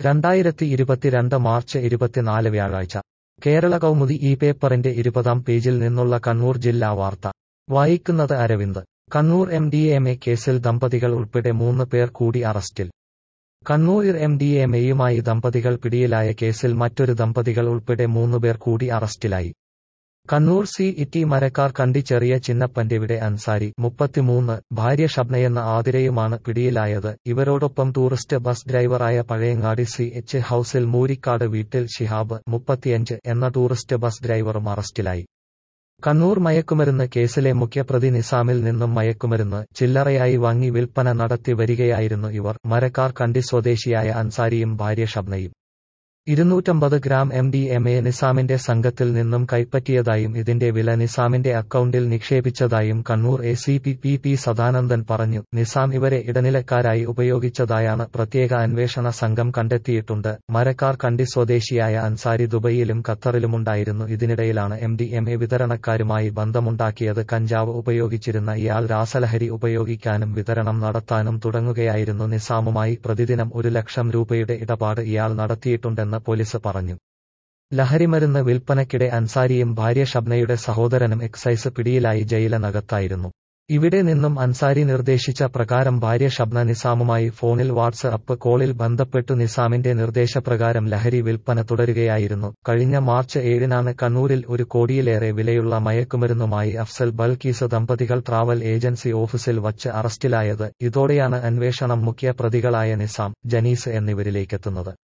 രണ്ടായിരത്തി ഇരുപത്തിരണ്ട് മാർച്ച് ഇരുപത്തിനാല് വ്യാഴാഴ്ച കേരള കൗമുദി ഈ പേപ്പറിന്റെ ഇരുപതാം പേജിൽ നിന്നുള്ള കണ്ണൂർ ജില്ലാ വാർത്ത വായിക്കുന്നത് Aravind Kannur M D M A കേസിൽ ദമ്പതികൾ ഉൾപ്പെടെ മൂന്ന് പേർ കൂടി അറസ്റ്റിൽ കണ്ണൂരിൽ എം ഡി എം എയുമായി ദമ്പതികൾ പിടിയിലായ കേസിൽ മറ്റൊരു ദമ്പതികൾ ഉൾപ്പെടെ മൂന്നുപേർ കൂടി അറസ്റ്റിലായി കണ്ണൂർ സി ഇറ്റി മരക്കാർ കണ്ടി ചെറിയ ചിന്നപ്പന്റെവിടെ അൻസാരി മുപ്പത്തിമൂന്ന് ഭാര്യ ഷബ്നയെന്ന ആതിരയുമാണ് പിടിയിലായത് ഇവരോടൊപ്പം ടൂറിസ്റ്റ് ബസ് ഡ്രൈവറായ പഴയങ്ങാടി സി എച്ച് ഹൌസിൽ മൂരിക്കാട് വീട്ടിൽ ഷിഹാബ് മുപ്പത്തിയഞ്ച് എന്ന ടൂറിസ്റ്റ് ബസ് ഡ്രൈവറും അറസ്റ്റിലായി കണ്ണൂർ മയക്കുമരുന്ന് കേസിലെ മുഖ്യപ്രതി നിസാമിൽ നിന്നും മയക്കുമരുന്ന് ചില്ലറയായി വാങ്ങി വിൽപ്പന നടത്തി വരികയായിരുന്നു ഇവർ മരക്കാർ കണ്ടി സ്വദേശിയായ അൻസാരിയും ഭാര്യ ഷബ്നയും ഇരുന്നൂറ്റമ്പത് gram M D M A നിസാമിന്റെ സംഘത്തിൽ നിന്നും കൈപ്പറ്റിയതായും ഇതിന്റെ വില നിസാമിന്റെ അക്കൗണ്ടിൽ നിക്ഷേപിച്ചതായും Kannur A C P P P Sadanandan പറഞ്ഞു നിസാം ഇവരെ ഇടനിലക്കാരായി ഉപയോഗിച്ചതായാണ് പ്രത്യേക അന്വേഷണ സംഘം കണ്ടെത്തിയിട്ടുണ്ട് മരക്കാർ കണ്ടി സ്വദേശിയായ അൻസാരി ദുബൈയിലും ഖത്തറിലുമുണ്ടായിരുന്നു ഇതിനിടയിലാണ് എം ഡി എം എ വിതരണക്കാരുമായി ബന്ധമുണ്ടാക്കിയത് കഞ്ചാവ് ഉപയോഗിച്ചിരുന്ന ഇയാൾ രാസലഹരി ഉപയോഗിക്കാനും വിതരണം നടത്താനും തുടങ്ങുകയായിരുന്നു നിസാമുമായി പ്രതിദിനം ഒരു ലക്ഷം രൂപയുടെ ഇടപാട് ഇയാൾ നടത്തിയിട്ടുണ്ടെന്ന് എന്ന് പോലീസ് പറഞ്ഞു ലഹരിമരുന്ന് വിൽപ്പനയ്ക്കിടെ അൻസാരിയും ഭാര്യ ഷബ്നയുടെ സഹോദരനും എക്സൈസ് പിടിയിലായി ജയിലനകത്തായിരുന്നു ഇവിടെ നിന്നും അൻസാരി നിർദ്ദേശിച്ച പ്രകാരം ഭാര്യ ഷബ്ന നിസാമുമായി ഫോണിൽ വാട്സ് അപ്പ് കോളിൽ ബന്ധപ്പെട്ടു നിസാമിന്റെ നിർദ്ദേശപ്രകാരം ലഹരി വിൽപ്പന തുടരുകയായിരുന്നു കഴിഞ്ഞ മാർച്ച് ഏഴിനാണ് കണ്ണൂരിൽ ഒരു കോടിയിലേറെ വിലയുള്ള മയക്കുമരുന്നുമായി അഫ്സൽ ബൽക്കീസ് ദമ്പതികൾ ട്രാവൽ ഏജൻസി ഓഫീസിൽ വച്ച് അറസ്റ്റിലായത് ഇതോടെയാണ് അന്വേഷണം മുഖ്യ പ്രതികളായ നിസാം ജനീസ് എന്നിവരിലേക്കെത്തുന്നത്